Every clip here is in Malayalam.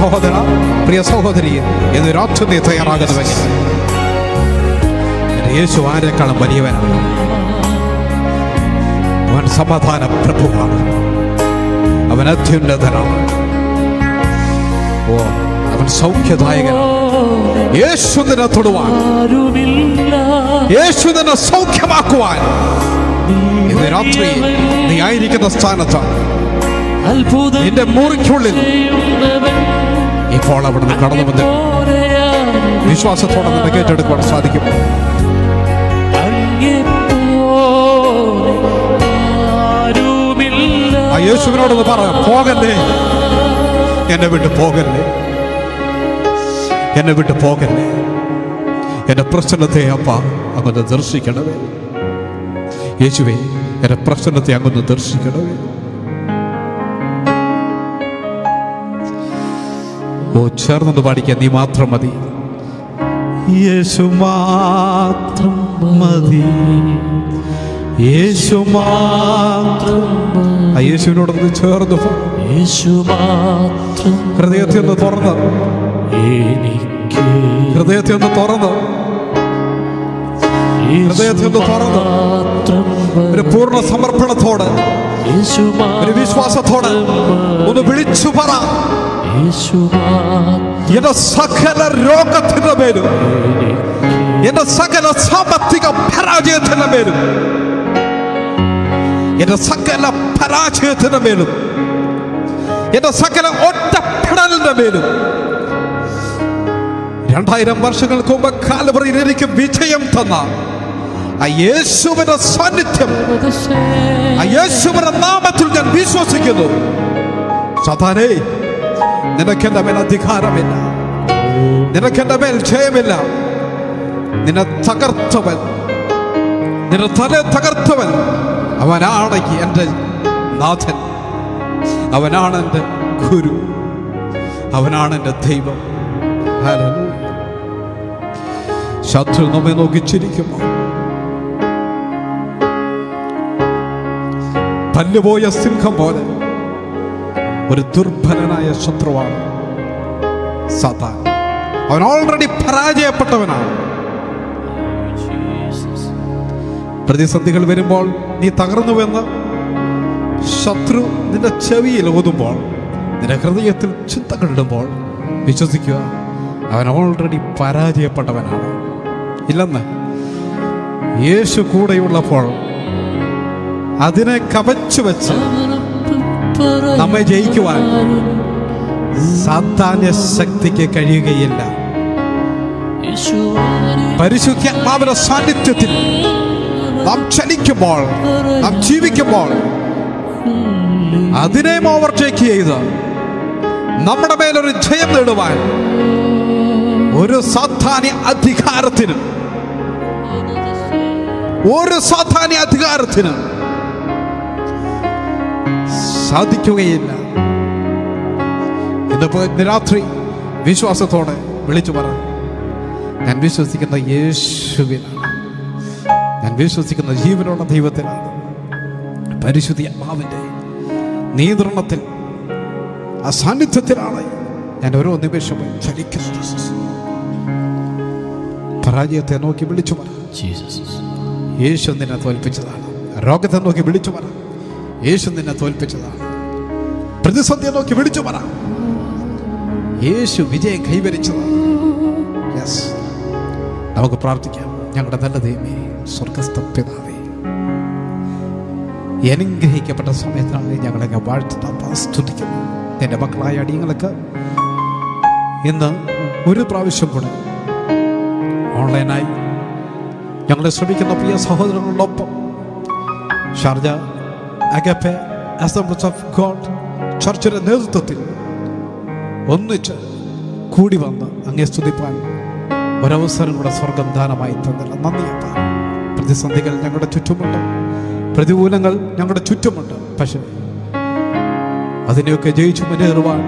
സഹോദര പ്രിയ സഹോദരി എന്ന് രാത്രി നീ തയ്യാറാകുന്നുവെങ്കിൽ എൻ്റെ യേശു ആരെക്കാളും വലിയവനാണ് അവൻ സമാധാന പ്രഭുവാണ് അവൻ അത്യുന്നതനാണ് ഓ അവൻ സൗഖ്യദായകനാണ് യേശു നിന്നെ തൊടുവാൻ ആരുമില്ല യേശു നിന്നെ സൗഖ്യമാക്കുവാൻ ഇന്ന് രാത്രി നീ ആയിരിക്കുന്ന സ്ഥാനത്ത് അത്ഭുതം നിന്റെ മുറിക്കുള്ളിൽ ചെയ്യുന്നവൻ ഇപ്പോൾ അവിടുന്ന് കടന്നു വന്ന് പോലെയാരും വിശ്വാസത്തോടെ നിന്നെ കേട്ടെടുക്കുവാൻ സാധിക്കും അങ്ങെപ്പോലെ ആരുമില്ല ആ യേശുവിനോടൊന്ന് പറ പോകല്ലേ എന്നെ വിട്ട് പോകല്ലേ എന്നെ വിട്ട് പോകല്ലേ എന്റെ പ്രശ്നത്തെ അപ്പ അങ്ങൊന്ന് ദർശിക്കണമേ യേശുവേ എന്റെ പ്രശ്നത്തെ അങ്ങൊന്ന് ദർശിക്കണമേ ഓ ചേർന്നത് പാടിക്കാൻ നീ മാത്രം മതി യേശു മാത്രം മതി യേശു മാത്രം ആ യേശുവിനോടൊന്ന് ചേർന്ന് പോ. യേശു മാത്രം ഹൃദയത്തെ ഒന്ന് തുറന്ന് എനിക്ക് ഹൃദയത്തെ ഒന്ന് തുറന്ന് ഹൃദയത്തെ ഒന്ന് തുറന്ന് മാത്രം ഒരു പൂർണ്ണ സമർപ്പണത്തോടെ യേശു ഒരു വിശ്വാസത്തോടെ ഒന്ന് വിളിച്ചു പറ യേശു എന്റെ സകല രോഗത്തിന്റെ പേരും എന്റെ സകല സാമ്പത്തിക പരാജയത്തിന്റെ പേരും എന്റെ സകല പരാജയത്തിന്റെ മേലും എന്റെ സകല ഒറ്റപ്പെടലിന്റെ മേലും രണ്ടായിരം വർഷങ്ങൾക്ക് മുമ്പ് കാലവറിയിൽ എനിക്ക് വിജയം തന്ന ആ യേശുവിന്റെ സാന്നിധ്യം ആ യേശുവിന്റെ നാമത്തിൽ ഞാൻ വിശ്വസിക്കുന്നു സതാനേ നിനക്കെന്റെ മേൽ അധികാരമില്ല നിനക്കെന്റെ മേൽ ജയമില്ല നിന്നെ തകർത്തവൻ നിന്നെ തല തകർത്തവൻ അവനാണ് എൻ്റെ നാഥൻ അവനാണ് എൻ്റെ ഗുരു അവനാണ് എൻ്റെ ദൈവം ഹല്ലേലൂയ. ശത്രു നമ്മെ നോക്കി ചിരിക്കുമ്പോൾ പല്ലുപോയ സിംഹം പോലെ ഒരു ദുർബലനായ ശത്രുവാണ് സതാൻ അവൻ ഓൾറെഡി പരാജയപ്പെട്ടവനാണ് പ്രതിസന്ധികൾ വരുമ്പോൾ നീ തകർന്നുവെന്ന് ശത്രു നിന്റെ ചെവിയിൽ ഓതുമ്പോൾ നിന്റെ ഹൃദയത്തിൽ ചിന്തകളിടുമ്പോൾ വിശ്വസിക്കുക അവൻ ഓൾറെഡി പരാജയപ്പെട്ടവനാണ് ഇല്ലെന്ന് യേശു കൂടെയുള്ളപ്പോൾ അതിനെ കവച്ചു വെച്ച് നമ്മെ ജയിക്കുവാൻ സാത്താന്യ ശക്തിക്ക് കഴിയുകയില്ല പരിശുദ്ധാത്മാവിന്റെ സാന്നിധ്യത്തിൽ നാം ചലിക്കുമ്പോൾ നാം ജീവിക്കുമ്പോൾ അതിനെയും ഓവർടേക്ക് ചെയ്ത് നമ്മുടെ മേലൊരു ജയം നേടുവാൻ ഒരു സാധാന്യ അധികാരത്തിന് ഒരു സാധാന്യ അധികാരത്തിന് സാധിക്കുകയില്ല ഇന്നിപ്പോ ഇന്ന് രാത്രി വിശ്വാസത്തോടെ വിളിച്ചു പറ ഞാൻ വിശ്വസിക്കുന്ന യേശുവിനാണ് ഞാൻ വിശ്വസിക്കുന്ന ജീവനുള്ള ദൈവത്തിലാണ് പരിശുദ്ധി ആത്മാവിൻ്റെ നിയന്ത്രണത്തിൽ ആ സാന്നിധ്യത്തിലാണ് ഞാൻ ഓരോ നിമിഷവും ചലിക്കുന്നത് പരാജയത്തെ നോക്കി വിളിച്ചു പറ യേശു നിന്നെ തോൽപ്പിച്ചതാണ് രോഗത്തെ നോക്കി വിളിച്ചു പറ യേശു നിന്നെ തോൽപ്പിച്ചതാണ് പ്രതിസന്ധിയെ നോക്കി വിളിച്ചു പറ യേശു വിജയം കൈവരിച്ചതാണ് യെസ് നമുക്ക് പ്രാർത്ഥിക്കാം ഞങ്ങളുടെ നല്ല ദൈവമേ സ്വർഗസ്ഥ പിതാവേ ഈ അനുഗ്രഹിക്കപ്പെട്ട സമയത്താണ് ഞങ്ങളെ വാഴ്ത്തുന്ന സ്തുതിക്കുന്നു എൻ്റെ മക്കളായ അടിയങ്ങൾക്ക് ഇന്ന് ഒരു പ്രാവശ്യം കൂടെ ഓൺലൈനായി ഞങ്ങളെ ശ്രമിക്കുന്ന പ്രിയ സഹോദരങ്ങളോടൊപ്പം Sharjah Agape Assemblies of God ചർച്ചിന്റെ നേതൃത്വത്തിൽ ഒന്നിച്ച് കൂടി വന്ന് അങ്ങേ സ്തുതിപ്പാൻ ഒരവസരം കൂടെ സ്വർഗം ദാനമായി തന്നില്ല നന്ദിയപ്പ പ്രതിസന്ധികൾ ഞങ്ങളുടെ ചുറ്റുമുണ്ട് പ്രതികൂലങ്ങൾ ഞങ്ങളുടെ ചുറ്റുമുണ്ട് പക്ഷേ അതിനെയൊക്കെ ജയിച്ചു മുന്നേറുവാൻ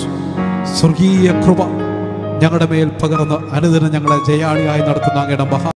സ്വർഗീയ കൃപ ഞങ്ങളുടെ മേൽ പകർന്ന് അനുദിനം ഞങ്ങളെ ജയാളിയായി നടത്തുന്ന അങ്ങയുടെ മഹാ